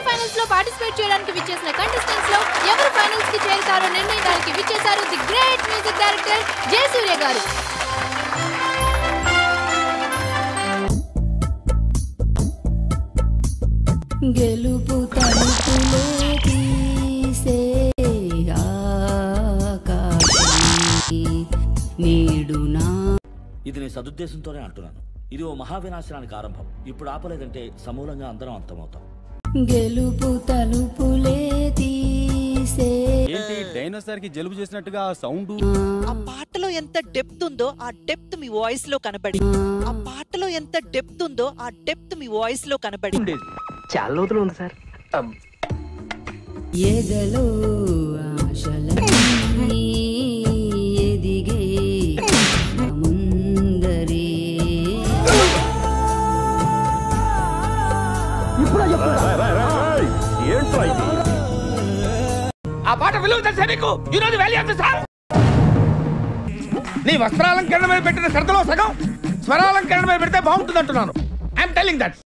semifinals లో participate చేయడానికి విచ్చేసిన కంటెస్టెంట్స్ లో ఎవరు ఫైనల్స్ కి చేరుతారో నిర్ణయించడానికి విచ్చేశారు the great music director Jayasurya గారు గెలుపు తలుపులో తీసే ఆకాశం నేడు నా ఇది నేను సదుద్దేశంతోనే అంటున్నాను ఇది ఓ మహావినాశనానికి ఆరంభం ఇప్పుడు ఆపలేదంటే సమూలంగా అందరం అంతమవుతాం గెలుపు తలుపులే తీసే ఏంటి డైనోసార్ కి జలుబు చేసినట్టుగా సౌండ్ ఆ పాటలో ఎంత డెప్త్ ఉందో ఆ డెప్త్ మీ వాయిస్ లో కనబడి ఆ పాటలో ఎంత డెప్త్ ఉందో ఆ డెప్త్ మీ వాయిస్ లో కనబడి చాలా లోతులు ఉంది సార్ ఎదలో ఆశలన్నీ ఎదిగే ముందరే ఆ పాట విలువ తెలుసా నీకు ఈ రోజు వాల్యూ ఎంత సార్ నీ వస్త్రాలంకరణ మీద పెట్టిన శ్రద్ధలో సగం స్వరాలంకరణ మీద పెడితే బాగుంటుంది అంటున్నాను ఐఎమ్ టెలింగ్ దట్